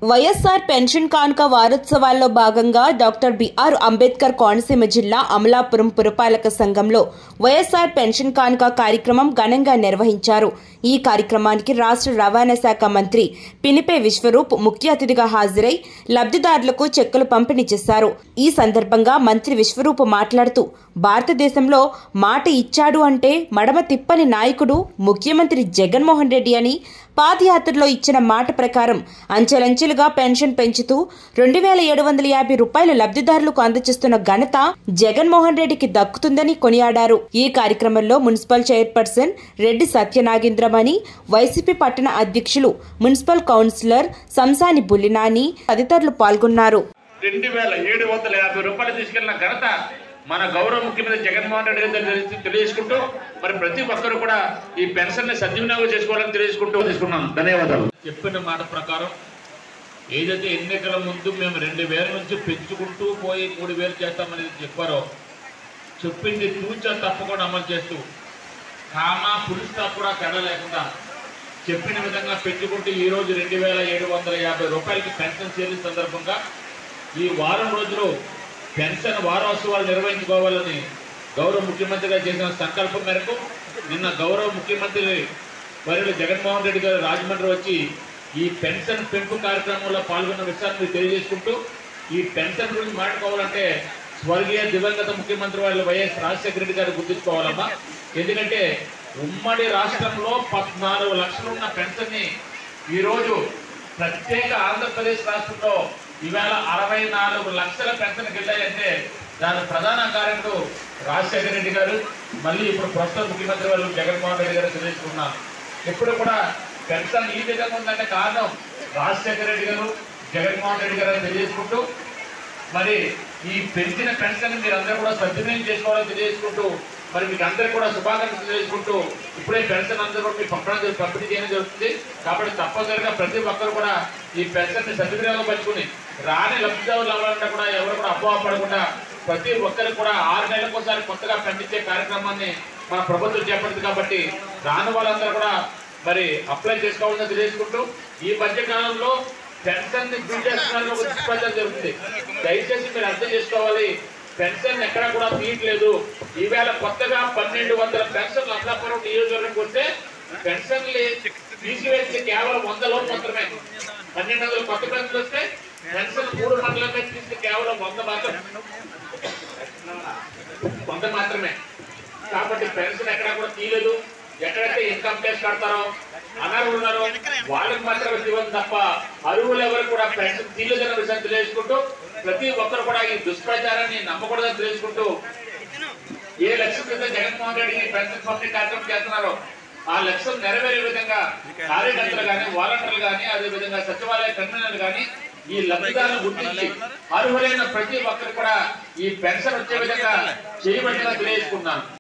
YSR pension కానుక వారోత్సవాల్లో భాగంగా డాక్టర్ బిఆర్ అంబేద్కర్ కోనసీమ జిల్లా అమలాపురం పురపాలక సంఘంలో వైఎస్ఆర్ పెన్షన్ కానుక కార్యక్రమం ఘనంగా నిర్వహించారు ఈ కార్యక్రమానికి రాష్ట్ర రవాణా శాఖ మంత్రి పినిపే విశ్వరూప్ ముఖ్య అతిథిగా హాజరై లబ్ధిదారులకు చెక్కులు పంపిణీ చేశారు ఈ సందర్భంగా మంత్రి విశ్వరూప్ మాట్లాడుతూ భారతదేశంలో మాట ఇచ్చాడు అంటే మడమ తిప్పని నాయకుడు ముఖ్యమంత్రి జగన్మోహన్ రెడ్డి అని పాదయాత్రలో ఇచ్చిన మాట ప్రకారం అంచెలంచెలుగా పెన్షన్ పెంచుతూ రెండు వేల ఏడు వందల యాభై రూపాయల లబ్ధిదారులకు అందజేస్తున్న ఘనత జగన్మోహన్ రెడ్డికి దక్కుతుందని కొనియాడారు ఈ కార్యక్రమంలో municipal chairperson Reddy Satyanagendramani YCP పట్టణ అధ్యక్షులు మున్సిపల్ కౌన్సిలర్ సంసాని బుల్లినాని తదితరులు పాల్గొన్నారు రెండు వేల ఏడు వందల యాభై రూపాయలు తీసుకెళ్లిన ఘనత మన గౌరవ ముఖ్యమంత్రి జగన్మోహన్ రెడ్డి గారు తెలియ- తెలియజేసుకుంటూ మరి ప్రతి ఒక్కరు కూడా ఈ పెన్షన్ ని సద్వినియోగం చేసుకోవాలని తెలియజేసుకుంటూ తీసుకున్నాను ధన్యవాదాలు చెప్పిన మాట ప్రకారం ఏదైతే ఎన్నికల ముందు మేము రెండు వేల నుంచి పెంచుకుంటూ పోయి మూడు వేలు చేస్తామని చెప్పారో చెప్పింది తూచా తప్పకుండా అమలు చేస్తూ కామా పురుషుతా కూడా తేడా లేకుండా చెప్పిన విధంగా పెంచుకుంటూ ఈ రోజు రెండు వేల ఏడు వందల యాభై రూపాయలకి పెన్షన్ చేరిన సందర్భంగా ఈ వారం రోజులు పెన్షన్ వారోత్సవాలు నిర్వహించుకోవాలని గౌరవ ముఖ్యమంత్రిగా చేసిన సంకల్పం మేరకు నిన్న గౌరవ ముఖ్యమంత్రి వర్యులు జగన్మోహన్ రెడ్డి గారు రాజమండ్రి వచ్చి ఈ పెన్షన్ పెంపు కార్యక్రమంలో పాల్గొన్న విషయాన్ని మీకు తెలియజేసుకుంటూ ఈ పెన్షన్ గురించి మాట్లాడుకోవాలంటే స్వర్గీయ దివంగత ముఖ్యమంత్రి వాళ్ళు వైఎస్ రాజశేఖర రెడ్డి గారు గుర్తుంచుకోవాలమ్మా ఎందుకంటే ఉమ్మడి రాష్ట్రంలో పద్నాలుగు లక్షలు ఉన్న పెన్షన్ని ఈరోజు ప్రత్యేక ఆంధ్రప్రదేశ్ రాష్ట్రంలో ఈవేళ అరవై నాలుగు లక్షల పెన్షన్కి వెళ్ళాయంటే దాని ప్రధాన కారకుడు రాజశేఖర రెడ్డి గారు మళ్ళీ ఇప్పుడు ప్రస్తుత ముఖ్యమంత్రి వాళ్ళు జగన్మోహన్ రెడ్డి గారు తెలియజేసుకున్నారు ఎప్పుడు కూడా పెన్షన్ ఈ విధంగా ఉందంటే కారణం రాజశేఖర రెడ్డి గారు జగన్మోహన్ రెడ్డి గారు అని తెలియజేసుకుంటూ మరి ఈ పెంచిన పెన్షన్ మీరు అందరూ కూడా సద్వినియోగం చేసుకోవాలని తెలియజేసుకుంటూ మరి మీకు అందరూ కూడా శుభాకాంక్షలు తెలియజేసుకుంటూ ఇప్పుడే పెన్షన్ అందరూ కూడా మీ పంపడం జరు- పంపిణీ చేయడం జరుగుతుంది కాబట్టి తప్పనిసరిగా ప్రతి ఒక్కరు కూడా ఈ పెన్షన్ ని సద్వినియోగం పంచుకుని రాని లబ్ధిదారులు అవ్వాలంటే కూడా ఎవరు కూడా అపోహ పడకుండా ప్రతి ఒక్కరికి కూడా ఆరు నెలలకు ఒకసారి కొత్తగా పండించే కార్యక్రమాన్ని మన ప్రభుత్వం చేపడుతుంది కాబట్టి రాని వాళ్ళందరూ కూడా మరి అప్లై చేసుకోవాలని తెలియజేసుకుంటూ ఈ మధ్య కాలంలో పెన్షన్ ని బిల్ చేస్తున్నారని ఒక దుష్ప్రచారం జరుగుతుంది దయచేసి మీరు అర్థం చేసుకోవాలి పెన్షన్ ఎక్కడా కూడా తీయట్లేదు ఈవేళ కొత్తగా పన్నెండు వందల పెన్షన్లు అమలాపురం నియోజకవర్గంకి వస్తే పెన్షన్ తీసివేసి కేవలం వంద లోపు మాత్రమే పన్నెండు వందల కొత్త పెన్షన్లు వస్తే పెన్షన్ మూడు మండలం మీద తీస్తే కేవలం వంద మాత్రం వంద మాత్రమే కాబట్టి పెన్షన్ ఎక్కడా కూడా తీయలేదు ఎక్కడైతే ఇన్కమ్ ట్యాక్స్ కడతారో అనర్హులు ఉన్నారో వాళ్ళకి మాత్రమే తీయడం తప్ప అర్హులు ఎవరు కూడా పెన్షన్ తీయలేదన్న విషయం తెలియజేసుకుంటూ ప్రతి ఒక్కరు కూడా ఈ దుష్ప్రచారాన్ని నమ్మకూడదని తెలియజేసుకుంటూ ఏ లక్ష్యం కింద జగన్మోహన్ రెడ్డి ఈ పెన్షన్ పంపిణీ కార్యక్రమం చేస్తున్నారో ఆ లక్ష్యం నెరవేరే విధంగా కార్యకర్తలు కానీ వాలంటీర్లు కానీ అదే విధంగా సచివాలయ కన్వీనర్లు కానీ ఈ లబ్ధిదారులను గుర్తించి అర్హులైన ప్రతి ఒక్కరు కూడా ఈ పెన్షన్ వచ్చే విధంగా చేయబడిన తెలియజేసుకున్నాను